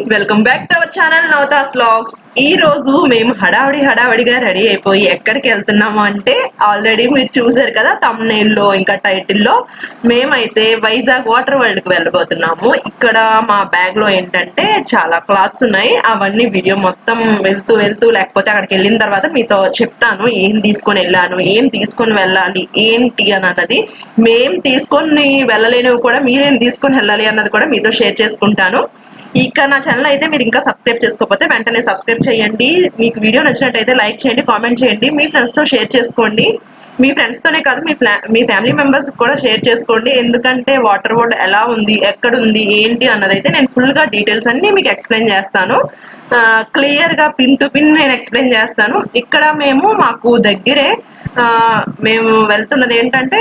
welcome back to our channel Navatha's vlogs ఈ రోజు మేము హడావిడి హడావిడిగా రెడీ అయిపోయి ఎక్కడికి వెళ్తున్నాము అంటే ఆల్రెడీ మీరు చూసారు కదా thumbnail లో ఇంకా టైటిల్ లో మేమైతే వైజాగ్ వాటర్ వరల్డ్ కి వెళ్ళబోతున్నాము ఇక్కడ మా బ్యాగ్ లో ఏంటంటే చాలా క్లాత్స్ ఉన్నాయి అవన్నీ వీడియో మొత్తం వెళ్తూ వెళ్తూ లేకపోతే అక్కడికి వెళ్ళిన తర్వాత మీతో చెప్తాను ఏం తీసుకొని వెళ్ళాను ఏం తీసుకొని వెళ్ళాలి ఏంటి అని అన్నది మేం తీసుకొని వెళ్ళలేనివి కూడా మీరేం తీసుకొని వెళ్ళాలి అన్నది కూడా మీతో షేర్ చేసుకుంటాను ఇక నా ఛానల్ అయితే మీరు ఇంకా సబ్స్క్రైబ్ చేసుకోకపోతే వెంటనే సబ్స్క్రైబ్ చేయండి మీకు వీడియో నచ్చినట్టయితే లైక్ చేయండి కామెంట్ చేయండి మీ ఫ్రెండ్స్ తో షేర్ చేసుకోండి మీ ఫ్రెండ్స్ తోనే కాదు మీ ఫ్లా మీ ఫ్యామిలీ మెంబర్స్ కూడా షేర్ చేసుకోండి ఎందుకంటే వాటర్ బోర్డ్ ఎలా ఉంది ఎక్కడ ఉంది ఏంటి అన్నదైతే నేను ఫుల్ గా డీటెయిల్స్ అన్ని మీకు ఎక్స్ప్లెయిన్ చేస్తాను క్లియర్ గా పిన్ టు పిన్ నేను ఎక్స్ప్లెయిన్ చేస్తాను ఇక్కడ మేము మాకు దగ్గరే ఆ, మేము వెళ్తున్నది ఏంటంటే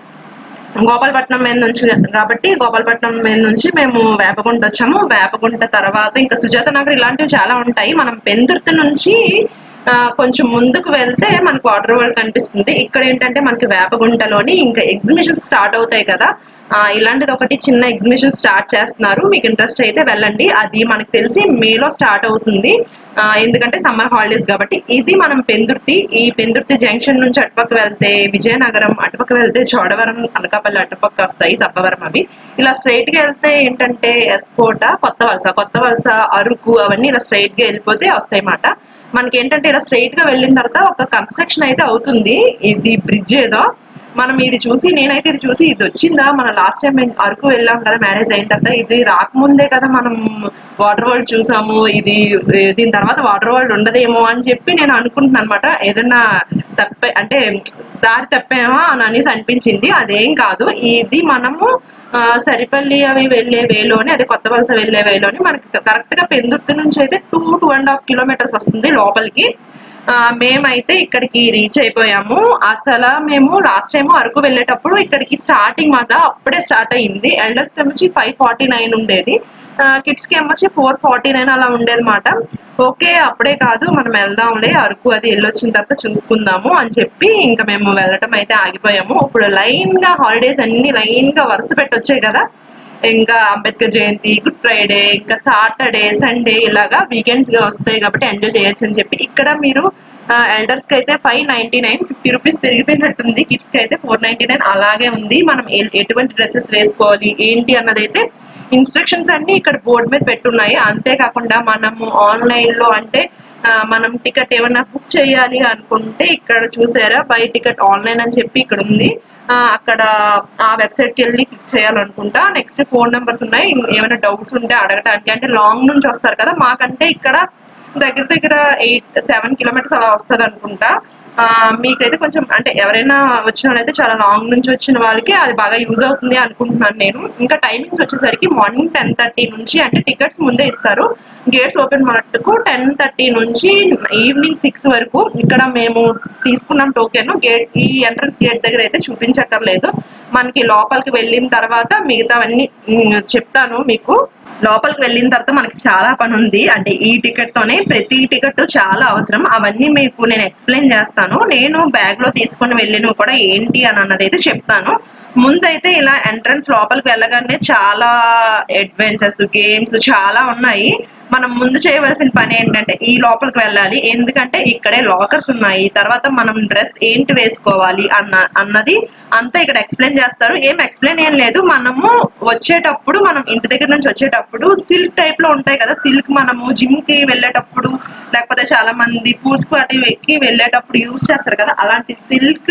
గోపాలపట్నం మీద నుంచి కాబట్టి గోపాలపట్నం మీద నుంచి మేము వేపగుంట వచ్చాము వేపగుంట తర్వాత ఇంకా సుజాత నగర్ ఇలాంటివి చాలా ఉంటాయి మనం పెందుర్తి నుంచి ఆ, కొంచెం ముందుకు వెళ్తే మనకు వాటర్ వరల్డ్ కనిపిస్తుంది ఇక్కడ ఏంటంటే మనకి వేపగుంటలోని ఇంకా ఎగ్జిబిషన్ స్టార్ట్ అవుతాయి కదా ఆ, ఇలాంటిది ఒకటి చిన్న ఎగ్జిబిషన్ స్టార్ట్ చేస్తున్నారు మీకు ఇంట్రెస్ట్ అయితే వెళ్ళండి అది మనకు తెలిసి మేలో స్టార్ట్ అవుతుంది ఆ, ఎందుకంటే సమ్మర్ హాలిడేస్ కాబట్టి ఇది మనం పెందుర్తి ఈ పెందుర్తి జంక్షన్ నుంచి అటుపక్క వెళ్తే విజయనగరం అటుపక్క వెళ్తే చోడవరం అనకాపల్లి అటుపక్క వస్తాయి సబ్బవరం అవి ఇలా స్ట్రైట్ గా వెళ్తే ఏంటంటే ఎస్కోట కొత్త వలస కొత్త వలస అరకు అవన్నీ ఇలా స్ట్రైట్ గా వెళ్ళిపోతే వస్తాయి అన్నమాట మనకి ఏంటంటే ఇలా స్ట్రైట్ గా వెళ్ళిన తర్వాత ఒక కన్స్ట్రక్షన్ అయితే అవుతుంది ఇది బ్రిడ్జ్ ఏదో మనం ఇది చూసి నేనైతే ఇది చూసి ఇది వచ్చిందా మన లాస్ట్ టైం అరకు వెళ్ళాం కదా మ్యారేజ్ అయిన తర్వాత ఇది రాకముందే కదా మనం వాటర్ వరల్డ్ చూసాము ఇది ఏ, దీని తర్వాత వాటర్ వరల్డ్ ఉండదేమో అని చెప్పి నేను అనుకుంటున్నాను అనమాట ఏదన్నా తప్పే అంటే దారి తప్పేమో అని అనేసి అనిపించింది అదేం కాదు ఇది మనము ఆ, సరిపల్లి అవి వెళ్ళే వేలోని అదే కొత్త వలస వెళ్ళే వేలోని మనకి కరెక్ట్ గా పెందుర్తి నుంచి అయితే two two and half kilometres వస్తుంది లోపలికి ఆ, మేమైతే ఇక్కడికి రీచ్ అయిపోయాము అసలు మేము లాస్ట్ టైం అరకు వెళ్ళేటప్పుడు ఇక్కడికి స్టార్టింగ్ మాత్రం అప్పుడే స్టార్ట్ అయ్యింది ఎల్డర్స్ కి వచ్చి ఫైవ్ ఫార్టీ నైన్ ఉండేది కిడ్స్ కి ఏమొచ్చి ఫోర్ ఫార్టీ నైన్ అలా ఉండేది మాట ఓకే అప్పుడే కాదు మనం వెళ్దాంలే అరకు అది వెళ్ళొచ్చిన తర్వాత చూసుకుందాము అని చెప్పి ఇంకా మేము వెళ్ళటం అయితే ఆగిపోయాము ఇప్పుడు లైన్ గా హాలిడేస్ అన్ని లైన్ గా వరుస పెట్టి వచ్చాయి కదా ఇంకా అంబేద్కర్ జయంతి గుడ్ ఫ్రైడే ఇంకా సాటర్డే సండే ఇలాగా వీకెండ్స్ గా వస్తాయి కాబట్టి ఎంజాయ్ చేయొచ్చు అని చెప్పి ఇక్కడ మీరు ఎల్డర్స్ కి అయితే five ninety nine fifty rupees పెరిగిపోయినట్టుంది కిడ్స్ కి అయితే ఫోర్ నైన్టీ నైన్ అలాగే ఉంది మనం ఎ- ఎటువంటి డ్రెస్సెస్ వేసుకోవాలి ఏంటి అన్నదైతే ఇన్స్ట్రక్షన్స్ అన్ని ఇక్కడ బోర్డు మీద పెట్టున్నాయి అంతేకాకుండా మనము ఆన్లైన్ లో అంటే ఆ, మనం టికెట్ ఏమైనా బుక్ చేయాలి అనుకుంటే ఇక్కడ చూసారా బై టికెట్ ఆన్లైన్ అని చెప్పి ఇక్కడ ఉంది ఆ, అక్కడ ఆ వెబ్సైట్ కి వెళ్ళి క్లిక్ చేయాలనుకుంటా నెక్స్ట్ ఫోన్ నెంబర్స్ ఉన్నాయి ఇం- ఏమైనా డౌట్స్ ఉంటే అడగటానికి అంటే లాంగ్ నుంచి వస్తారు కదా మాకంటే ఇక్కడ దగ్గర దగ్గర ఎయిట్ సెవెన్ కిలోమీటర్స్ అలా వస్తుంది అనుకుంటా ఆ, మీకైతే కొంచెం అంటే ఎవరైనా వచ్చిన వాళ్ళైతే చాలా లాంగ్ నుంచి వచ్చిన వాళ్ళకి అది బాగా యూజ్ అవుతుంది అనుకుంటున్నాను నేను ఇంకా టైమింగ్స్ వచ్చేసరికి మార్నింగ్ టెన్ థర్టీ నుంచి అంటే టికెట్స్ ముందే ఇస్తారు గేట్స్ ఓపెన్ మట్టుకు టెన్ థర్టీ నుంచి ఈవినింగ్ సిక్స్ వరకు ఇక్కడ మేము తీసుకున్నాం టోకెన్ గేట్ ఈ ఎంట్రన్స్ గేట్ దగ్గర అయితే చూపించక్కర్లేదు మనకి లోపలికి వెళ్ళిన తర్వాత మిగతావన్నీ ఉమ్, చెప్తాను మీకు లోపలికి వెళ్ళిన తర్వాత మనకి చాలా పని ఉంది అంటే ఈ టికెట్ తోనే ప్రతి టికెట్ చాలా అవసరం అవన్నీ మీకు నేను ఎక్స్ప్లెయిన్ చేస్తాను నేను బ్యాగ్ లో తీసుకొని వెళ్ళినవి కూడా ఏంటి అని అన్నది అయితే చెప్తాను ముందైతే ఇలా ఎంట్రన్స్ లోపలికి వెళ్ళగానే చాలా అడ్వెంచర్స్ గేమ్స్ చాలా ఉన్నాయి మనం ముందు చేయవలసిన పని ఏంటంటే ఈ లోపలికి వెళ్ళాలి ఎందుకంటే ఇక్కడే లాకర్స్ ఉన్నాయి తర్వాత మనం డ్రెస్ ఏంటి వేసుకోవాలి అన్న అన్నది అంతా ఇక్కడ ఎక్స్ప్లెయిన్ చేస్తారు ఏం ఎక్స్ప్లెయిన్ ఏం లేదు మనము వచ్చేటప్పుడు మనం ఇంటి దగ్గర నుంచి వచ్చేటప్పుడు సిల్క్ టైప్ లో ఉంటాయి కదా సిల్క్ మనము జిమ్ కి వెళ్ళేటప్పుడు లేకపోతే చాలా మంది పూల్స్ పార్టీ ఎక్కి వెళ్ళేటప్పుడు యూజ్ చేస్తారు కదా అలాంటి సిల్క్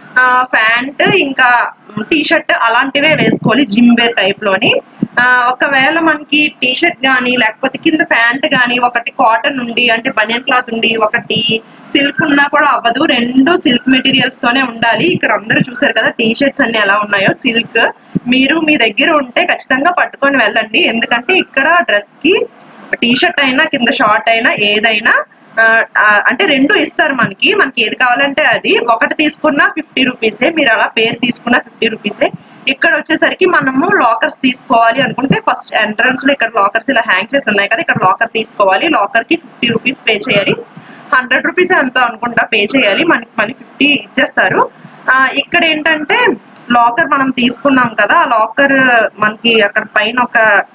ప్యాంట్ ఇంకా టీ షర్ట్ అలాంటివే వేసుకోవాలి జిమ్ వేర్ టైప్ లోని ఆ, ఒకవేళ మనకి టీ షర్ట్ గానీ లేకపోతే కింద ప్యాంట్ గానీ ఒకటి కాటన్ ఉండి అంటే బనియన్ క్లాత్ ఉండి ఒకటి సిల్క్ ఉన్నా కూడా అవ్వదు రెండు సిల్క్ మెటీరియల్స్ తోనే ఉండాలి ఇక్కడ అందరూ చూసారు కదా టీ షర్ట్స్ అన్ని ఎలా ఉన్నాయో సిల్క్ మీరు మీ దగ్గర ఉంటే ఖచ్చితంగా పట్టుకొని వెళ్ళండి ఎందుకంటే ఇక్కడ డ్రెస్ కి టీ షర్ట్ అయినా కింద షార్ట్ అయినా ఏదైనా ఆ, ఆ, అంటే రెండు ఇస్తారు మనకి మనకి ఏది కావాలంటే అది ఒకటి తీసుకున్నా ఫిఫ్టీ రూపీసే మీరు అలా పేరు తీసుకున్నా ఫిఫ్టీ రూపీసే ఇక్కడ వచ్చేసరికి మనము లాకర్స్ తీసుకోవాలి అనుకుంటే ఫస్ట్ ఎంట్రన్స్ లో ఇక్కడ లాకర్స్ ఇలా హ్యాంగ్ చేసి ఉన్నాయి కదా ఇక్కడ లాకర్ తీసుకోవాలి లాకర్ కి ఫిఫ్టీ రూపీస్ పే చేయాలి హండ్రెడ్ రూపీస్ ఎంతో అనుకుంటా పే చేయాలి మనకి మళ్ళీ ఫిఫ్టీ ఇచ్చేస్తారు ఆ, ఇక్కడ ఏంటంటే లాకర్ మనం తీసుకున్నాం కదా ఆ లాకర్ మనకి అక్కడ పైన ఒక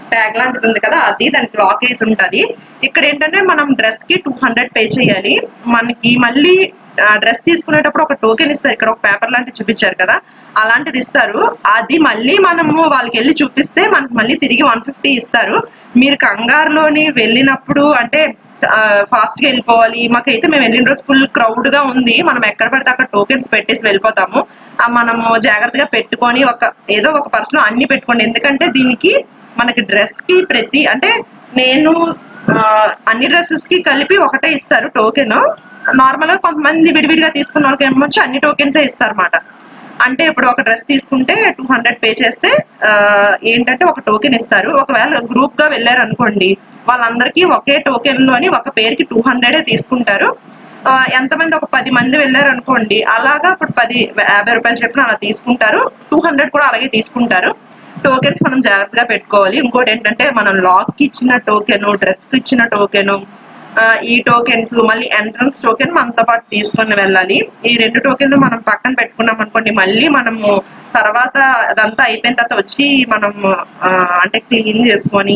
ట్యాగ్ లాంటిది ఉంది కదా అది దానికి లాక్ వేసి ఉంటది ఇక్కడ ఏంటంటే మనం డ్రెస్ కి టూ హండ్రెడ్ పే చేయాలి మనకి మళ్ళీ డ్రెస్ తీసుకునేటప్పుడు ఒక టోకెన్ ఇస్తారు ఇక్కడ ఒక పేపర్ లాంటిది చూపించారు కదా అలాంటిది ఇస్తారు అది మళ్ళీ మనము వాళ్ళకి వెళ్ళి చూపిస్తే మనకి మళ్ళీ తిరిగి వన్ ఫిఫ్టీ ఇస్తారు మీరు కంగారులోని వెళ్ళినప్పుడు అంటే ఫాస్ట్ గా వెళ్ళిపోవాలి మాకైతే మేము వెళ్ళిన రోజు ఫుల్ క్రౌడ్ గా ఉంది మనం ఎక్కడ పడితే అక్కడ టోకెన్స్ పెట్టేసి వెళ్ళిపోతాము ఆ మనము జాగ్రత్తగా పెట్టుకొని ఒక ఏదో ఒక పర్స్ లో అన్ని పెట్టుకోండి ఎందుకంటే దీనికి మనకి డ్రెస్ కి ప్రతి అంటే నేను ఆ, అన్ని డ్రెస్సెస్ కి కలిపి ఒకటే ఇస్తారు టోకెన్ నార్మల్ గా కొంతమంది విడివిడిగా తీసుకున్న వాళ్ళకి ఏమొచ్చి అన్ని టోకెన్స్ ఇస్తారు అన్నమాట అంటే ఇప్పుడు ఒక డ్రెస్ తీసుకుంటే టూ హండ్రెడ్ పే చేస్తే ఆ, ఏంటంటే ఒక టోకెన్ ఇస్తారు ఒకవేళ గ్రూప్ గా వెళ్ళారు అనుకోండి వాళ్ళందరికీ ఒకే టోకెన్ లోని ఒక పేరుకి టూ హండ్రెడే తీసుకుంటారు ఆ, ఎంతమంది ఒక పది మంది వెళ్ళారు అనుకోండి అలాగా ఇప్పుడు పది యాభై రూపాయలు చెప్పిన అలా తీసుకుంటారు టూ హండ్రెడ్ కూడా అలాగే తీసుకుంటారు టోకెన్స్ మనం జాగ్రత్తగా పెట్టుకోవాలి ఇంకోటి ఏంటంటే మనం లాక్ కి ఇచ్చిన టోకెన్ డ్రెస్ కి ఇచ్చిన టోకెన్ ఈ టోకెన్స్ మళ్ళీ ఎంట్రన్స్ టోకెన్ మనతో పాటు తీసుకొని వెళ్ళాలి ఈ రెండు టోకెన్లు మనం పక్కన పెట్టుకున్నాం అనుకోండి మళ్ళీ మనము తర్వాత అదంతా అయిపోయిన తర్వాత వచ్చి మనం ఆ, అంటే క్లీన్ చేసుకొని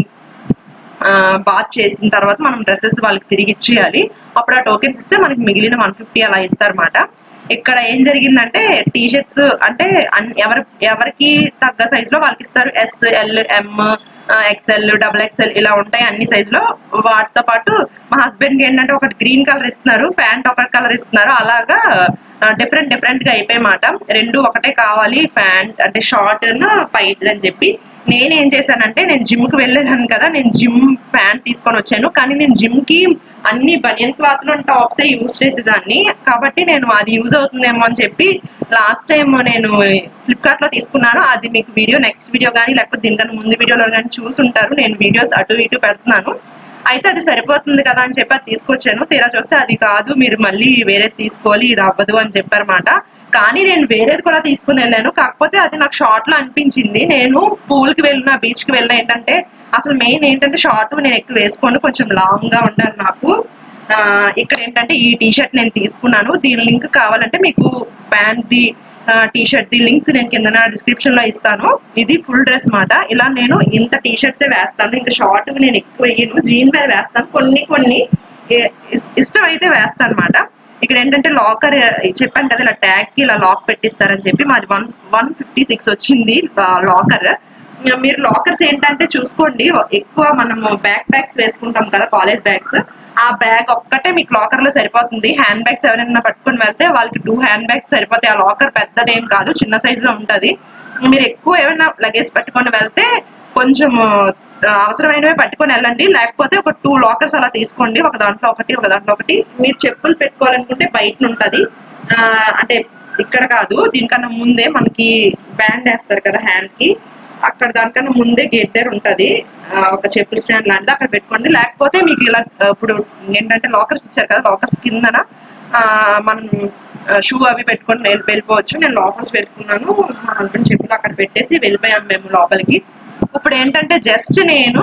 బాత్ చేసిన తర్వాత మనం డ్రెస్సెస్ వాళ్ళకి తిరిగి ఇచ్చేయాలి అప్పుడు ఆ టోకెన్స్ ఇస్తే మనకి మిగిలిన వన్ ఫిఫ్టీ అలా ఇస్తారన్నమాట ఇక్కడ ఏం జరిగిందంటే టీ షర్ట్స్ అంటే అన్- ఎవరి ఎవరికి తగ్గ సైజ్ లో వాళ్ళకి ఇస్తారు S L M XL double XL ఇలా ఉంటాయి అన్ని సైజ్ లో వాటితో పాటు మా హస్బెండ్ కి ఏంటంటే ఒకటి గ్రీన్ కలర్ ఇస్తున్నారు ప్యాంట్ ఒక కలర్ ఇస్తున్నారు అలాగా డిఫరెంట్ డిఫరెంట్ గా అయిపోయమాట రెండు ఒకటే కావాలి ప్యాంట్ అంటే షార్ట్ పైట్ అని చెప్పి నేను ఏం చేశానంటే నేను జిమ్ కి వెళ్ళేదాన్ని కదా నేను జిమ్ ప్యాంట్ తీసుకొని వచ్చాను కానీ నేను జిమ్ కి అన్ని బనియన్ క్లాత్ లో టాప్స్ యూజ్ చేసేదాన్ని కాబట్టి నేను అది యూజ్ అవుతుందేమో అని చెప్పి లాస్ట్ టైం నేను ఫ్లిప్కార్ట్ లో తీసుకున్నాను అది మీకు వీడియో నెక్స్ట్ వీడియో కానీ లేకపోతే దీనికన్నా ముందు వీడియోలో కానీ చూసుంటారు నేను వీడియోస్ అటు ఇటు పెడుతున్నాను అయితే అది సరిపోతుంది కదా అని చెప్పి అది తీసుకొచ్చాను తీరా చూస్తే అది కాదు మీరు మళ్ళీ వేరేది తీసుకోవాలి ఇది అవ్వదు అని చెప్పారన్నమాట కానీ నేను వేరేది కూడా తీసుకుని వెళ్ళాను కాకపోతే అది నాకు షార్ట్ లో అనిపించింది నేను పూల్ కి వెళ్ళిన బీచ్ కి వెళ్ళిన ఏంటంటే అసలు మెయిన్ ఏంటంటే షార్ట్ నేను ఎక్కువ వేసుకోండి కొంచెం లాంగ్ గా ఉండాలి నాకు ఆ, ఇక్కడ ఏంటంటే ఈ టీ షర్ట్ నేను తీసుకున్నాను దీని లింక్ కావాలంటే మీకు ప్యాంట్ ది టీ షర్ట్ ది లింక్స్ నేను కింద డిస్క్రిప్షన్ లో ఇస్తాను ఇది ఫుల్ డ్రెస్ మాట ఇలా నేను ఇంత టీ షర్ట్స్ వేస్తాను ఇంకా షార్ట్ నేను ఎక్కువ వేయను జీన్ మీద వేస్తాను కొన్ని కొన్ని ఏ- ఇస్- ఇష్టం అయితే వేస్తాను అనమాట ఇక్కడ ఏంటంటే లాకర్ చెప్పాను కదా ఇలా ట్యాగ్ కి ఇలా లాక్ పెట్టిస్తారని చెప్పి మాది వన్ వన్ ఫిఫ్టీ సిక్స్ వచ్చింది లాకర్ మీరు లాకర్స్ ఏంటంటే చూసుకోండి ఎక్కువ మనము బ్యాక్ బ్యాగ్స్ వేసుకుంటాం కదా కాలేజ్ బ్యాగ్స్ ఆ బ్యాగ్ ఒక్కటే మీకు లాకర్ లో సరిపోతుంది హ్యాండ్ బ్యాగ్స్ ఎవరైనా పట్టుకొని వెళ్తే వాళ్ళకి టూ హ్యాండ్ బ్యాగ్స్ సరిపోతాయి ఆ లాకర్ పెద్దదేం కాదు చిన్న సైజ్ లో ఉంటది మీరు ఎక్కువ ఏమైనా లగేజ్ పట్టుకొని వెళ్తే కొంచెం ఆ, అవసరమైనవి పట్టుకొని వెళ్ళండి లేకపోతే ఒక టూ లాకర్స్ అలా తీసుకోండి ఒక దాంట్లో ఒకటి ఒక దాంట్లో ఒకటి మీరు చెప్పులు పెట్టుకోవాలనుకుంటే బయట ఉంటది ఆ, అంటే ఇక్కడ కాదు దీనికన్నా ముందే మనకి బ్యాండ్ వేస్తారు కదా హ్యాండ్ కి అక్కడ దానికన్నా ముందే గేట్ దగ్గర ఉంటది ఆ, ఒక చెప్పుల స్టాండ్ లాంటిది అక్కడ పెట్టుకోండి లేకపోతే మీకు ఇలా ఆ, ఇప్పుడు ఏంటంటే లాకర్స్ ఇచ్చారు కదా లాకర్స్ కిందన ఆ, మనం షూ అవి పెట్టుకొని వెళ్ళి- వెళ్ళిపోవచ్చు నేను లాకర్స్ వేసుకున్నాను మా హస్బెండ్ చెప్పులు అక్కడ పెట్టేసి వెళ్ళిపోయాం మేము లోపలికి ఇప్పుడు ఏంటంటే జస్ట్ నేను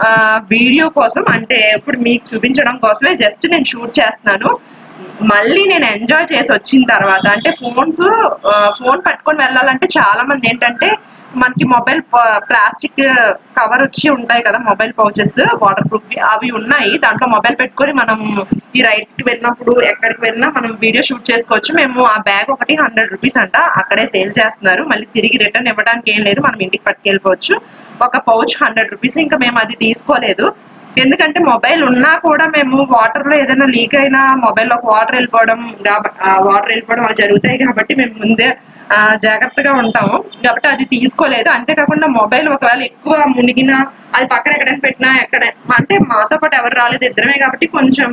వీడియో కోసం అంటే ఇప్పుడు మీకు చూపించడం కోసమే జస్ట్ నేను షూట్ చేస్తున్నాను మళ్ళీ నేను ఎంజాయ్ చేసి వచ్చిన తర్వాత అంటే ఫోన్స్ ఫోన్ పట్టుకొని వెళ్ళాలంటే చాలా మంది ఏంటంటే మనకి మొబైల్ ప్లాస్టిక్ కవర్ వచ్చి ఉంటాయి కదా మొబైల్ పౌచెస్ వాటర్ ప్రూఫ్ అవి ఉన్నాయి దాంట్లో మొబైల్ పెట్టుకొని మనం ఈ రైడ్స్ కి వెళ్ళినప్పుడు ఎక్కడికి వెళ్ళినా మనం వీడియో షూట్ చేసుకోవచ్చు మేము ఆ బ్యాగ్ ఒకటి హండ్రెడ్ రూపీస్ అంట అక్కడే సేల్ చేస్తున్నారు మళ్ళీ తిరిగి రిటర్న్ ఇవ్వడానికి ఏం లేదు మనం ఇంటికి పట్టుకెళ్ళిపోవచ్చు ఒక పౌచ్ హండ్రెడ్ రూపీస్ ఇంకా మేము అది తీసుకోలేదు ఎందుకంటే మొబైల్ ఉన్నా కూడా మేము వాటర్ లో ఏదైనా లీక్ అయినా మొబైల్ లో వాటర్ వెళ్ళిపోవడం వాటర్ వెళ్ళిపోవడం అవి జరుగుతాయి కాబట్టి మేము ముందే ఆ, జాగ్రత్తగా ఉంటాము కాబట్టి అది తీసుకోలేదు అంతేకాకుండా మొబైల్ ఒకవేళ ఎక్కువ మునిగినా అది పక్కన ఎక్కడైనా పెట్టినా ఎక్కడ అంటే మాతో పాటు ఎవరు రాలేదు ఇద్దరమే కాబట్టి కొంచెం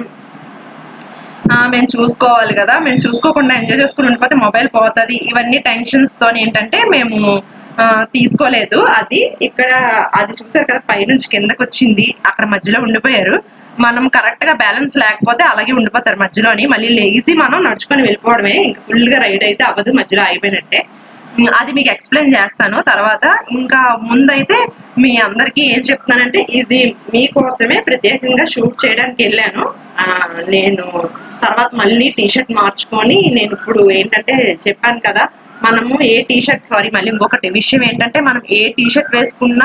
ఆ, మేము చూసుకోవాలి కదా మేము చూసుకోకుండా ఎంజాయ్ చేసుకుని ఉండిపోతే మొబైల్ పోతుంది ఇవన్నీ టెన్షన్స్ తో ఏంటంటే మేము ఆ, తీసుకోలేదు అది ఇక్కడ అది చూసారు కదా పైనుంచి కిందకి వచ్చింది అక్కడ మధ్యలో ఉండిపోయారు మనం కరెక్ట్ గా బ్యాలెన్స్ లేకపోతే అలాగే ఉండిపోతారు మధ్యలోని మళ్ళీ లేచి మనం నడుచుకొని వెళ్ళిపోవడమే ఇంకా ఫుల్ గా రైడ్ అయితే అవ్వదు మధ్యలో అయిపోయినట్టే ఉమ్, అది మీకు ఎక్స్ప్లెయిన్ చేస్తాను తర్వాత ఇంకా ముందైతే మీ అందరికీ ఏం చెప్తున్నానంటే ఇది మీకోసమే ప్రత్యేకంగా షూట్ చేయడానికి వెళ్ళాను ఆ, నేను తర్వాత మళ్ళీ టీ షర్ట్ మార్చుకొని నేను ఇప్పుడు ఏంటంటే చెప్పాను కదా మనము ఏ టీ షర్ట్ సారీ మళ్ళీ ఇంకొకటి విషయం ఏంటంటే మనం ఏ టీ షర్ట్ వేసుకున్నా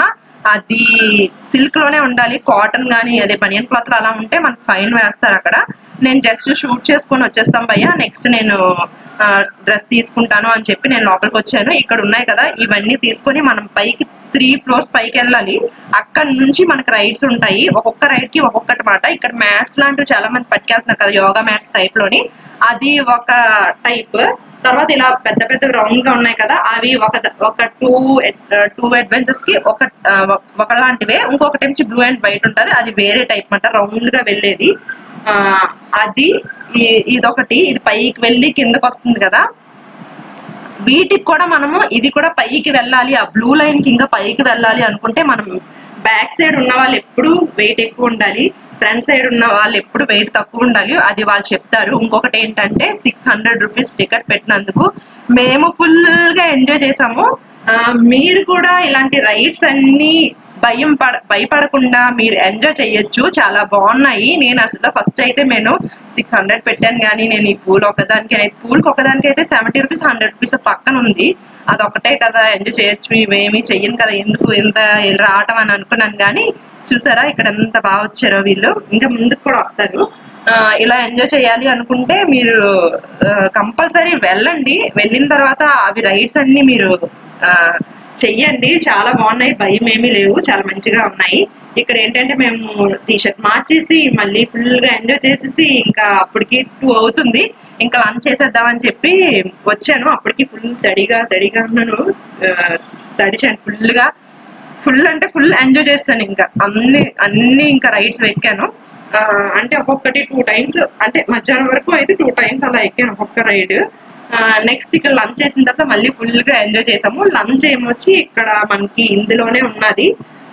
అది సిల్క్ లోనే ఉండాలి కాటన్ గానీ అదే బనియన్ క్లాత్ అలా ఉంటే మనకు ఫైన్ వేస్తారు అక్కడ నేను జస్ట్ షూట్ చేసుకొని వచ్చేస్తాం భయ్య నెక్స్ట్ నేను డ్రెస్ తీసుకుంటాను అని చెప్పి నేను లోపలికి వచ్చాను ఇక్కడ ఉన్నాయి కదా ఇవన్నీ తీసుకొని మనం పైకి త్రీ ఫ్లోర్స్ పైకి వెళ్ళాలి అక్కడ నుంచి మనకి రైడ్స్ ఉంటాయి ఒక్కొక్క రైడ్ కి ఒక్కొక్కటి మాట ఇక్కడ మ్యాట్స్ లాంటివి చాలా మంది పట్టుకెళ్తున్నారు కదా యోగా మ్యాట్స్ టైప్ లోని అది ఒక టైప్ తర్వాత ఇలా పెద్ద పెద్ద రౌండ్ గా ఉన్నాయి కదా అవి ఒక ఒక టూ టూ అడ్వెంచర్స్ కి ఒక ఆ, ఒక- ఒకలాంటివే ఇంకొకటి నుంచి బ్లూ అండ్ వైట్ ఉంటది అది వేరే టైప్ అంట రౌండ్ గా వెళ్ళేది ఆ అది ఈ- ఇదొకటి ఇది పైకి వెళ్ళి కిందకి వస్తుంది కదా వీటికి కూడా మనము ఇది కూడా పైకి వెళ్ళాలి ఆ బ్లూ లైన్ కి ఇంకా పైకి వెళ్ళాలి అనుకుంటే మనం బ్యాక్ సైడ్ ఉన్న వాళ్ళు ఎప్పుడు వెయిట్ ఎక్కువ ఉండాలి ఫ్రంట్ సైడ్ ఉన్న వాళ్ళు ఎప్పుడు వెయిట్ తక్కువ ఉండాలి అది వాళ్ళు చెప్తారు ఇంకొకటి ఏంటంటే సిక్స్ హండ్రెడ్ రూపీస్ టికెట్ పెట్టినందుకు మేము ఫుల్ గా ఎంజాయ్ చేసాము ఆ, మీరు కూడా ఇలాంటి రైడ్స్ అన్ని భయం పడ భయపడకుండా మీరు ఎంజాయ్ చేయొచ్చు చాలా బాగున్నాయి నేను అసలు ఫస్ట్ అయితే నేను సిక్స్ హండ్రెడ్ పెట్టాను కానీ నేను ఈ పూల్ ఒకదానికి పూల్ ఒకదానికి అయితే సెవెంటీ రూపీస్ హండ్రెడ్ రూపీస్ పక్కన ఉంది అదొకటే కదా ఎంజాయ్ చేయొచ్చు ఇవేమి చెయ్యను కదా ఎందుకు ఇంత రావటం అని అనుకున్నాను కానీ చూసారా ఇక్కడ ఎంత బాగా వచ్చారో వీళ్ళు ఇంకా ముందుకు కూడా వస్తారు ఆ, ఇలా ఎంజాయ్ చేయాలి అనుకుంటే మీరు కంపల్సరీ వెళ్ళండి వెళ్ళిన తర్వాత అవి రైడ్స్ అన్ని మీరు ఆ, చెయ్యండి చాలా బాగున్నాయి భయం ఏమీ లేవు చాలా మంచిగా ఉన్నాయి ఇక్కడ ఏంటంటే మేము టీ షర్ట్ మార్చేసి మళ్ళీ ఫుల్ గా ఎంజాయ్ చేసేసి ఇంకా అప్పటికి టూ అవుతుంది ఇంకా లంచ్ చేసేద్దామని చెప్పి వచ్చాను అప్పటికి ఫుల్ తడిగా తడిగా ఉన్నాను ఆ, తడిచాను ఫుల్ గా ఫుల్ అంటే ఫుల్ ఎంజాయ్ చేస్తాను ఇంకా అన్ని అన్ని ఇంకా రైడ్స్ ఎక్కాను ఆ, అంటే ఒక్కొక్కటి టూ టైమ్స్ అంటే మధ్యాహ్నం వరకు అయితే టూ టైమ్స్ అలా ఎక్కాను ఒక్కొక్క రైడ్ నెక్స్ట్ ఇక్కడ లంచ్ చేసిన తర్వాత మళ్ళీ ఫుల్ గా ఎంజాయ్ చేసాము లంచ్ ఏమొచ్చి ఇక్కడ మనకి ఇందులోనే ఉన్నది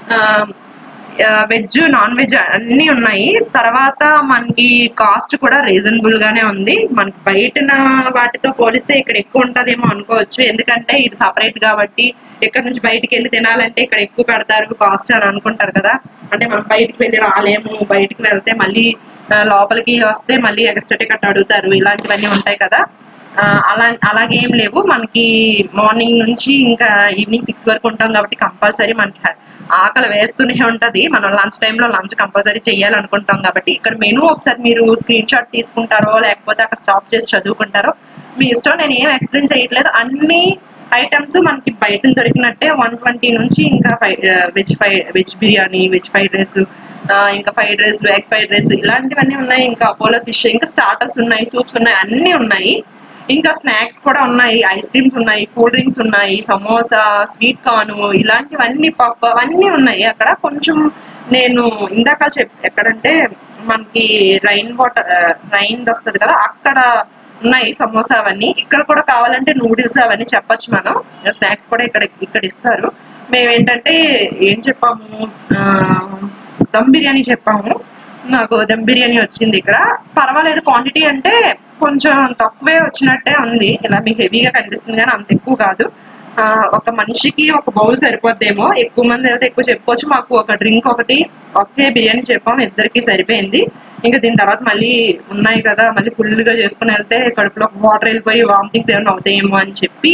వెజ్ నాన్ వెజ్ అన్ని ఉన్నాయి తర్వాత మనకి కాస్ట్ కూడా రీజనబుల్ గానే ఉంది మనకి బయట వాటితో పోలిస్తే ఇక్కడ ఎక్కువ ఉంటదేమో అనుకోవచ్చు ఎందుకంటే ఇది సపరేట్ కాబట్టి ఇక్కడ నుంచి బయటికి వెళ్ళి తినాలంటే ఇక్కడ ఎక్కువ పెడతారు కాస్ట్ అని అనుకుంటారు కదా అంటే మనం బయటికి వెళ్ళి రాలేము బయటికి వెళ్తే మళ్ళీ ఆ, లోపలికి వస్తే మళ్ళీ ఎక్స్ట్రా టికెట్ అడుగుతారు ఇలాంటివన్నీ ఉంటాయి కదా ఆ, అలా అలాగేం లేవు మనకి మార్నింగ్ నుంచి ఇంకా ఈవినింగ్ సిక్స్ వరకు ఉంటాం కాబట్టి కంపల్సరీ మనకి ఆకలి వేస్తూనే ఉంటది మనం లంచ్ టైంలో లంచ్ కంపల్సరీ చేయాలనుకుంటాం కాబట్టి ఇక్కడ మెనూ ఒకసారి మీరు స్క్రీన్ షాట్ తీసుకుంటారో లేకపోతే అక్కడ స్టాప్ చేసి చదువుకుంటారో మీ ఇష్టం నేను ఏం ఎక్స్ప్లెయిన్ చేయట్లేదు అన్ని ఐటమ్స్ మనకి బయట దొరికినట్టే వన్ ట్వంటీ నుంచి ఇంకా veg fry veg biryani veg fried rice ఇంకా fried rice egg fried rice ఇలాంటివన్నీ ఉన్నాయి ఇంకా అపోలో ఫిష్ ఇంకా స్టార్టర్స్ ఉన్నాయి సూప్స్ ఉన్నాయి అన్ని ఉన్నాయి ఇంకా స్నాక్స్ కూడా ఉన్నాయి ఐస్ క్రీమ్స్ ఉన్నాయి కూల్ డ్రింక్స్ ఉన్నాయి సమోసా స్వీట్ కార్న్ ఇలాంటివన్నీ పప్పు అవన్నీ ఉన్నాయి అక్కడ కొంచెం నేను ఇందాక చెప్ ఎక్కడంటే మనకి రైన్ వాటర్ రైన్ వస్తుంది కదా అక్కడ ఉన్నాయి సమోసా అవన్నీ ఇక్కడ కూడా కావాలంటే నూడిల్స్ అవన్నీ చెప్పొచ్చు మనం స్నాక్స్ కూడా ఇక్కడ ఇక్కడ ఇస్తారు మేము ఏంటంటే ఏం చెప్పాము ఆ, దమ్ బిర్యానీ చెప్పాము నాకు దమ్ బిర్యానీ వచ్చింది ఇక్కడ పర్వాలేదు క్వాంటిటీ అంటే కొంచెం తక్కువే వచ్చినట్టే ఉంది ఇలా మీకు హెవీగా కనిపిస్తుంది కానీ అంత ఎక్కువ కాదు ఆ, ఒక మనిషికి ఒక బౌల్ సరిపోద్దేమో ఎక్కువ మంది అయితే ఎక్కువ చెప్పుకోవచ్చు మాకు ఒక డ్రింక్ ఒకటి ఒకే బిర్యానీ చెప్పాం ఇద్దరికి సరిపోయింది ఇంకా దీని తర్వాత మళ్ళీ ఉన్నాయి కదా మళ్ళీ ఫుల్ గా చేసుకుని వెళ్తే కడుపులో వాటర్ వెళ్ళిపోయి వామిటింగ్స్ ఏమైనా అవుతాయేమో అని చెప్పి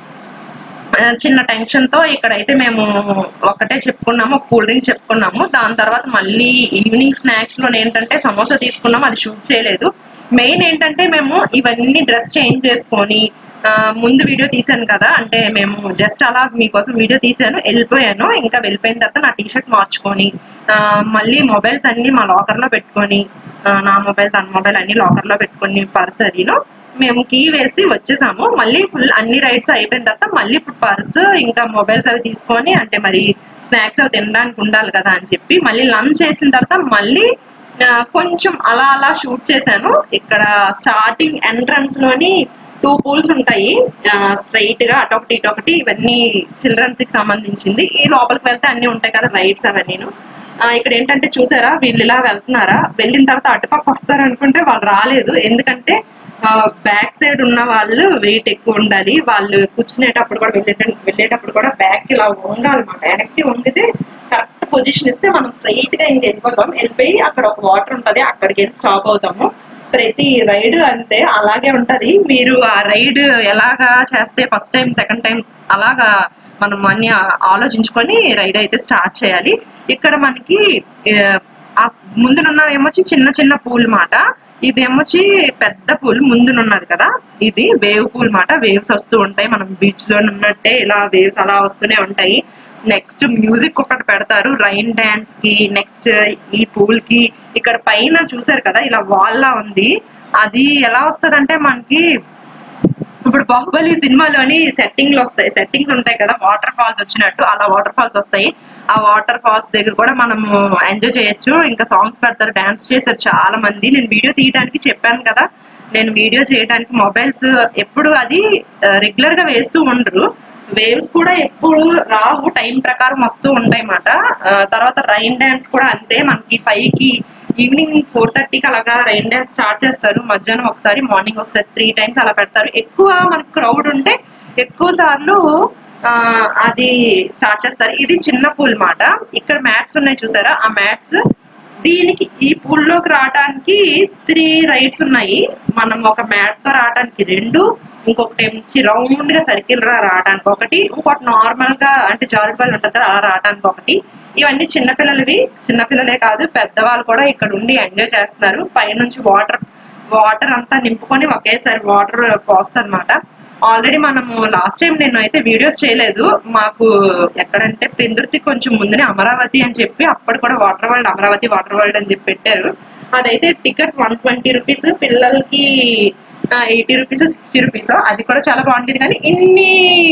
ఆ, చిన్న టెన్షన్ తో ఇక్కడైతే మేము ఒకటే చెప్పుకున్నాము ఒక కూల్ డ్రింక్ చెప్పుకున్నాము దాని తర్వాత మళ్ళీ ఈవినింగ్ స్నాక్స్ లో ఏంటంటే సమోసా తీసుకున్నాము అది షూట్ చేయలేదు మెయిన్ ఏంటంటే మేము ఇవన్నీ డ్రెస్ చేంజ్ చేసుకొని ఆ, ముందు వీడియో తీసాను కదా అంటే మేము జస్ట్ అలా మీకోసం వీడియో తీసాను వెళ్ళిపోయాను ఇంకా వెళ్ళిపోయిన తర్వాత నా టీ షర్ట్ మార్చుకొని ఆ, మళ్ళీ మొబైల్స్ అన్ని మా లాకర్ లో పెట్టుకొని ఆ, నా మొబైల్ తన మొబైల్ అన్ని లాకర్ లో పెట్టుకొని పర్స్ అదిను మేము కీ వేసి వచ్చేసాము మళ్ళీ ఫుల్ అన్ని రైడ్స్ అయిపోయిన తర్వాత మళ్ళీ ఇప్పుడు పర్స్ ఇంకా మొబైల్స్ అవి తీసుకొని అంటే మరి స్నాక్స్ అవి తినడానికి ఉండాలి కదా అని చెప్పి మళ్ళీ లంచ్ చేసిన తర్వాత మళ్ళీ ఆ, కొంచెం అలా అలా షూట్ చేశాను ఇక్కడ స్టార్టింగ్ ఎంట్రన్స్ లోని టూ పూల్స్ ఉంటాయి స్ట్రైట్ గా అటొకటి ఇటొకటి ఇవన్నీ చిల్డ్రన్స్ కి సంబంధించింది ఈ లోపలికి వెళ్తే అన్ని ఉంటాయి కదా రైడ్స్ అవన్నీను ఆ, ఇక్కడ ఏంటంటే చూసారా వీళ్ళు ఇలా వెళ్తున్నారా వెళ్ళిన తర్వాత అటుపక్క వస్తారు అనుకుంటే వాళ్ళు రాలేదు ఎందుకంటే బ్యాక్ సైడ్ ఉన్న వాళ్ళు వెయిట్ ఎక్కువ ఉండాలి వాళ్ళు కూర్చునేటప్పుడు కూడా వెళ్ళేట వెళ్ళేటప్పుడు కూడా బ్యాక్ ఇలా వంగాలన్నమాట వెనక్కి వంగితే కరెక్ట్ పొజిషన్ ఇస్తే మనం స్ట్రైట్ గా ఇంక వెళ్ళిపోతాం వెళ్ళిపోయి అక్కడ ఒక వాటర్ ఉంటది అక్కడికి వెళ్ళి స్టాప్ అవుతాము ప్రతి రైడ్ అంతే అలాగే ఉంటది మీరు ఆ రైడ్ ఎలాగా చేస్తే ఫస్ట్ టైం సెకండ్ టైం అలాగా మనం అన్ని ఆ- ఆలోచించుకొని రైడ్ అయితే స్టార్ట్ చేయాలి ఇక్కడ మనకి ఆ ముందునున్న ఏమొచ్చి చిన్న చిన్న పూల్ మాట ఇదేమొచ్చి పెద్ద పూల్ ముందునున్నది కదా ఇది వేవ్ పూల్ మాట వేవ్స్ వస్తూ ఉంటాయి మనం బీచ్ లో ఉన్నట్టే ఇలా వేవ్స్ అలా వస్తూనే ఉంటాయి నెక్స్ట్ మ్యూజిక్ ఒకటి పెడతారు రైన్ డాన్స్ కి నెక్స్ట్ ఈ పూల్ కి ఇక్కడ పైన చూసారు కదా ఇలా వాల్ లా ఉంది అది ఎలా వస్తదంటే మనకి ఇప్పుడు బాహుబలి సినిమాలోని సెట్టింగ్లు వస్తాయి సెట్టింగ్స్ ఉంటాయి కదా వాటర్ ఫాల్స్ వచ్చినట్టు అలా వాటర్ ఫాల్స్ వస్తాయి ఆ వాటర్ ఫాల్స్ దగ్గర కూడా మనం ఎంజాయ్ చేయొచ్చు ఇంకా సాంగ్స్ పెడతారు డాన్స్ చేశారు చాలా మంది నేను వీడియో తీయడానికి చెప్పాను కదా నేను వీడియో చేయడానికి మొబైల్స్ ఎప్పుడు అది రెగ్యులర్ గా వేస్తూ ఉండరు వేవ్స్ కూడా ఎప్పుడు రావు టైం ప్రకారం వస్తూ ఉంటాయి అన్నమాట తర్వాత రైన్ డాన్స్ కూడా అంతే మనకి ఫైవ్ కి ఈవినింగ్ ఫోర్ థర్టీకి అలాగా రైన్ డాన్స్ స్టార్ట్ చేస్తారు మధ్యాహ్నం ఒకసారి మార్నింగ్ ఒకసారి త్రీ టైమ్స్ అలా పెడతారు ఎక్కువ మనకి క్రౌడ్ ఉంటే ఎక్కువ సార్లు ఆ, అది స్టార్ట్ చేస్తారు ఇది చిన్న పూల్ మాట ఇక్కడ మ్యాట్స్ ఉన్నాయి చూసారా ఆ మ్యాట్స్ దీనికి ఈ పూల్ లోకి రావడానికి త్రీ రైడ్స్ ఉన్నాయి మనం ఒక మ్యాట్ తో రావడానికి రెండు ఇంకొకటి ఏమొచ్చి రౌండ్ గా సర్కిల్ రా రావడానికి ఒకటి ఇంకోటి నార్మల్ గా అంటే జారుడు బాల్ ఉంటుంది కదా అలా రావడానికి ఒకటి ఇవన్నీ చిన్నపిల్లలవి చిన్నపిల్లలే కాదు పెద్దవాళ్ళు కూడా ఇక్కడ ఉండి ఎంజాయ్ చేస్తున్నారు పైనుంచి వాటర్ వాటర్ అంతా నింపుకొని ఒకేసారి వాటర్ పోస్తారన్నమాట ఆల్రెడీ మనము లాస్ట్ టైం నేను అయితే వీడియోస్ చేయలేదు మాకు ఎక్కడంటే పెందుర్తి కొంచెం ముందునే అమరావతి అని చెప్పి అప్పుడు కూడా water world Amaravati water world అని చెప్పి పెట్టారు అదైతే టికెట్ వన్ ట్వంటీ రూపీస్ పిల్లలకి ఎయిటీ రూపీస్ సిక్స్టీ రూపీస్ అది కూడా చాలా బాగుంటుంది కానీ ఇన్ని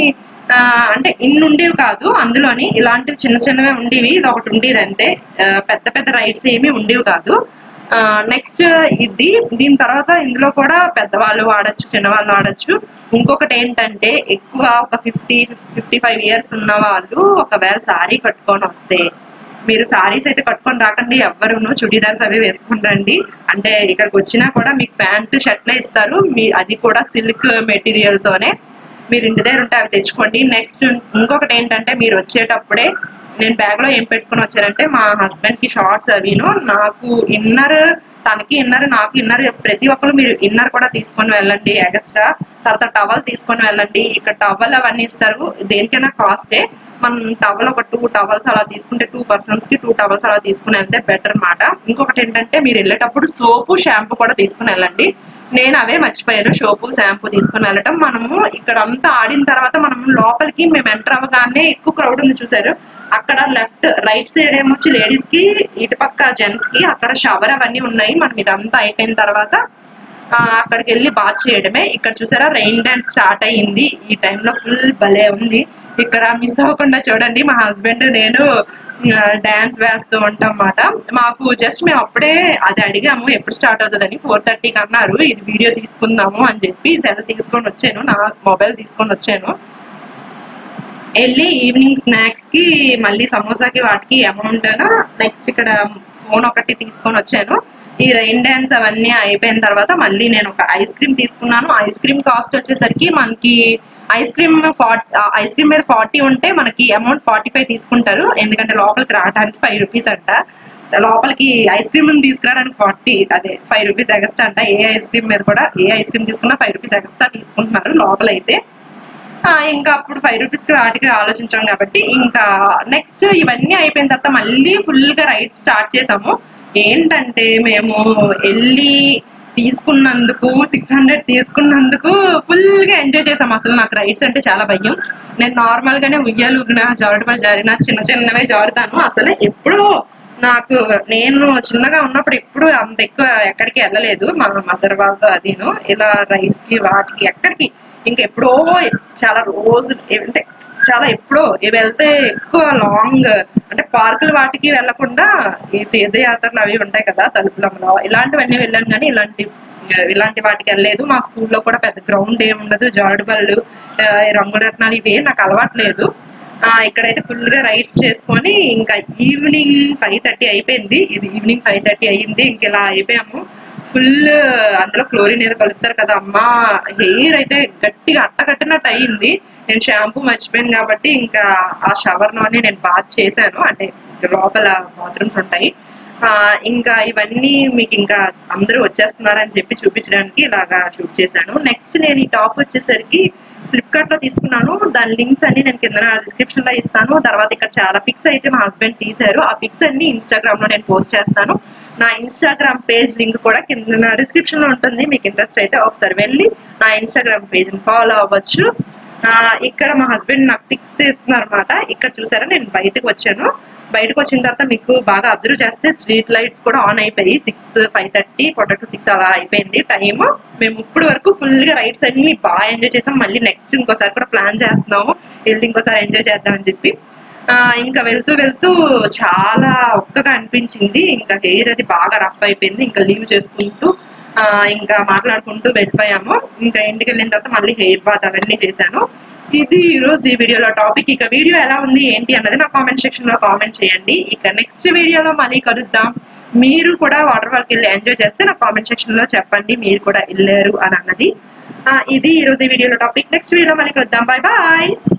ఆ, అంటే ఇన్ని ఉండేవి కాదు అందులోని ఇలాంటివి చిన్న చిన్నవే ఉండేవి ఇది ఒకటి ఉండేది అంతే ఆ, పెద్ద పెద్ద రైడ్స్ ఏమీ ఉండేవి కాదు నెక్స్ట్ ఇది దీని తర్వాత ఇందులో కూడా పెద్దవాళ్ళు వాడచ్చు చిన్నవాళ్ళు వాడచ్చు ఇంకొకటి ఏంటంటే ఎక్కువ ఒక ఫిఫ్టీ ఫిఫ్టీ ఫైవ్ ఇయర్స్ ఉన్న వాళ్ళు ఒకవేళ సారీ కట్టుకొని వస్తే మీరు సారీస్ అయితే కట్టుకొని రాకండి ఎవ్వరును చుడీదార్స్ అవి వేసుకుని రండి అంటే ఇక్కడికి వచ్చినా కూడా మీకు ప్యాంట్ షర్ట్లే ఇస్తారు మీ అది కూడా సిల్క్ మెటీరియల్ తోనే మీరు ఇంటి దగ్గర ఉంటే అవి తెచ్చుకోండి నెక్స్ట్ ఇంకొకటి ఏంటంటే మీరు వచ్చేటప్పుడే నేను బ్యాగ్ లో ఏం పెట్టుకుని వచ్చానంటే మా హస్బెండ్ కి షార్ట్స్ అవిను నాకు ఇన్నర్ తనకి ఇన్నర్ నాకు ఇన్నర్ ప్రతి ఒక్కరు మీరు ఇన్నర్ కూడా తీసుకొని వెళ్ళండి ఎక్స్ట్రా తర్వాత టవల్ తీసుకొని వెళ్ళండి ఇక్కడ టవల్ అవన్నీ ఇస్తారు దేనికైనా కాస్టే మనం టవల్ ఒక టూ టవల్స్ అలా తీసుకుంటే టూ పర్సన్స్ కి టూ టవల్స్ అలా తీసుకుని వెళ్తే బెటర్ అన్నమాట ఇంకొకటి ఏంటంటే మీరు వెళ్ళేటప్పుడు సోపు షాంపూ కూడా తీసుకుని వెళ్ళండి నేను అవే మర్చిపోయాను సోపు షాంపూ తీసుకుని వెళ్ళటం మనము ఇక్కడ అంతా ఆడిన తర్వాత మనం లోపలికి మేము ఎంటర్ అవ్వగానే ఎక్కువ క్రౌడ్ ఉంది చూసారు అక్కడ లెఫ్ట్ రైట్ సైడ్ ఏమొచ్చి లేడీస్ కి ఇటు పక్క జెంట్స్ కి అక్కడ షవర్ అవన్నీ ఉన్నాయి మనం ఇదంతా అయిపోయిన తర్వాత ఆ, అక్కడికి వెళ్ళి బాత్ చేయడమే ఇక్కడ చూసారా రెయిన్ డాన్స్ స్టార్ట్ అయ్యింది ఈ టైంలో ఫుల్ భలే ఉంది ఇక్కడ మిస్ అవ్వకుండా చూడండి మా హస్బెండ్ నేను డాన్స్ వేస్తూ ఉంటాం అన్నమాట మాకు జస్ట్ మేము అప్పుడే అది అడిగాము ఎప్పుడు స్టార్ట్ అవుతుందని ఫోర్ థర్టీకి అన్నారు ఇది వీడియో తీసుకుందాము అని చెప్పి సెల్ తీసుకొని వచ్చాను నా మొబైల్ తీసుకొని వచ్చాను వెళ్ళి ఈవినింగ్ స్నాక్స్ కి మళ్ళీ సమోసాకి వాటికి అమౌంట్ నెక్స్ట్ ఇక్కడ ఫోన్ ఒకటి తీసుకొని వచ్చాను ఈ రైన్ డాన్స్ అవన్నీ అయిపోయిన తర్వాత మళ్ళీ నేను ఒక ఐస్ క్రీమ్ తీసుకున్నాను ఐస్ క్రీమ్ కాస్ట్ వచ్చేసరికి మనకి ice cream forty ice cream మీద ఫార్టీ ఉంటే మనకి అమౌంట్ ఫార్టీ ఫైవ్ తీసుకుంటారు ఎందుకంటే లోపలికి రావడానికి ఫైవ్ రూపీస్ అంట లోపలికి ఐస్ క్రీమ్ తీసుకురావడానికి ఫార్టీ అదే ఫైవ్ రూపీస్ ఎక్స్ట్రా అంట ఏ ఐస్ క్రీమ్ మీద కూడా ఏ ఐస్ క్రీమ్ తీసుకున్నా ఫైవ్ రూపీస్ ఎక్స్ట్రా తీసుకుంటున్నారు లోపలైతే ఆ, ఇంకా అప్పుడు ఫైవ్ రూపీస్ కి వాటికి ఆలోచించాం కాబట్టి ఇంకా నెక్స్ట్ ఇవన్నీ అయిపోయిన తర్వాత మళ్ళీ ఫుల్ గా రైడ్ స్టార్ట్ చేసాము ఏంటంటే మేము వెళ్ళి తీసుకున్నందుకు సిక్స్ హండ్రెడ్ తీసుకున్నందుకు ఫుల్ గా ఎంజాయ్ చేసాం అసలు నాకు రైడ్స్ అంటే చాలా భయం నేను నార్మల్ గానే ఉయ్యాలు ఊగినా జారుడు జారినా చిన్న చిన్నవే జారుతాను అసలు ఎప్పుడు నాకు నేను చిన్నగా ఉన్నప్పుడు ఎప్పుడు అంత ఎక్కువ ఎక్కడికి వెళ్ళలేదు మా మదర్ వాళ్ళతో అదిను ఇలా రైడ్స్ కి వాటికి ఎక్కడికి ఇంకెప్పుడో చాలా రోజు అంటే చాలా ఎప్పుడో ఇవి వెళ్తే ఎక్కువ లాంగ్ అంటే పార్కులు వాటికి వెళ్లకుండా ఈ తీర్థయాత్రలు అవి ఉంటాయి కదా తలుపులంలో ఇలాంటివన్నీ వెళ్ళాను కానీ ఇలాంటి ఇలాంటి వాటికి వెళ్ళలేదు మా స్కూల్లో కూడా పెద్ద గ్రౌండ్ ఏమి ఉండదు జారుడు బళ్ళు ఆ, ఈ రంగురత్నాలు ఇవి నాకు అలవాటు లేదు ఆ ఇక్కడైతే ఫుల్ గా రైడ్స్ చేసుకొని ఇంకా ఈవినింగ్ ఫైవ్ థర్టీ అయిపోయింది ఇది ఈవినింగ్ ఫైవ్ థర్టీ అయ్యింది ఇంక ఇలా అయిపోయాము ఫుల్ అందులో క్లోరిన్ ఏదో కలుపుతారు కదా అమ్మా హెయిర్ అయితే గట్టిగా అట్టకట్టినట్టు అయ్యింది నేను షాంపూ మర్చిపోయాను కాబట్టి ఇంకా ఆ షవర్ లోనే నేను బాత్ చేశాను అంటే లోపల బాత్రూమ్స్ ఉంటాయి ఆ ఇంకా ఇవన్నీ మీకు ఇంకా అందరూ వచ్చేస్తున్నారని చెప్పి చూపించడానికి ఇలాగా షూట్ చేశాను నెక్స్ట్ నేను ఈ టాప్ వచ్చేసరికి ఫ్లిప్కార్ట్ లో తీసుకున్నాను దాని లింక్స్ అన్ని నేను కింద డిస్క్రిప్షన్ లో ఇస్తాను తర్వాత ఇక్కడ చాలా పిక్స్ అయితే మా హస్బెండ్ తీశారు ఆ పిక్స్ అన్ని ఇన్స్టాగ్రామ్ లో నేను పోస్ట్ చేస్తాను నా ఇన్స్టాగ్రామ్ పేజ్ లింక్ కూడా కింద డిస్క్రిప్షన్ లో ఉంటుంది మీకు ఇంట్రెస్ట్ అయితే ఒకసారి వెళ్ళి నా ఇన్స్టాగ్రామ్ పేజ్ ని ఫాలో అవ్వచ్చు ఆ, ఇక్కడ మా హస్బెండ్ నాకు పిక్స్ తీస్తున్నారు అనమాట ఇక్కడ చూసారా నేను బయటకు వచ్చాను బయటకు వచ్చిన తర్వాత మీకు బాగా అబ్జర్వ్ చేస్తే స్ట్రీట్ లైట్స్ కూడా ఆన్ అయిపోయి six five thirty quarter to six అలా అయిపోయింది టైం మేము ఇప్పుడు వరకు ఫుల్ గా రైడ్స్ అన్ని బాగా ఎంజాయ్ చేసాం మళ్ళీ నెక్స్ట్ ఇంకోసారి కూడా ప్లాన్ చేస్తున్నాము వెళ్ళి ఇంకోసారి ఎంజాయ్ చేద్దామని చెప్పి ఆ, ఇంకా వెళ్తూ వెళ్తూ చాలా ఒక్కగా అనిపించింది ఇంకా హెయిర్ అది బాగా రఫ్ అయిపోయింది ఇంకా లీవ్ చేసుకుంటూ ఆ, ఇంకా మాట్లాడుకుంటూ వెళ్ళిపోయాము ఇంకా ఇంటికి వెళ్ళిన తర్వాత మళ్ళీ హెయిర్ బాత్ అవన్నీ చేశాను ఇది ఈ రోజు ఈ వీడియోలో టాపిక్ ఇక వీడియో ఎలా ఉంది ఏంటి అన్నది నా కామెంట్ సెక్షన్ లో కామెంట్ చేయండి ఇక నెక్స్ట్ వీడియోలో మళ్ళీ కలుద్దాం మీరు కూడా వాటర్ పార్క్ వెళ్ళి ఎంజాయ్ చేస్తే నా కామెంట్ సెక్షన్ లో చెప్పండి మీరు కూడా వెళ్ళారు అని అన్నది ఆ, ఇది ఈ రోజు ఈ వీడియోలో టాపిక్ నెక్స్ట్ వీడియోలో మళ్ళీ కలుద్దాం బాయ్ బాయ్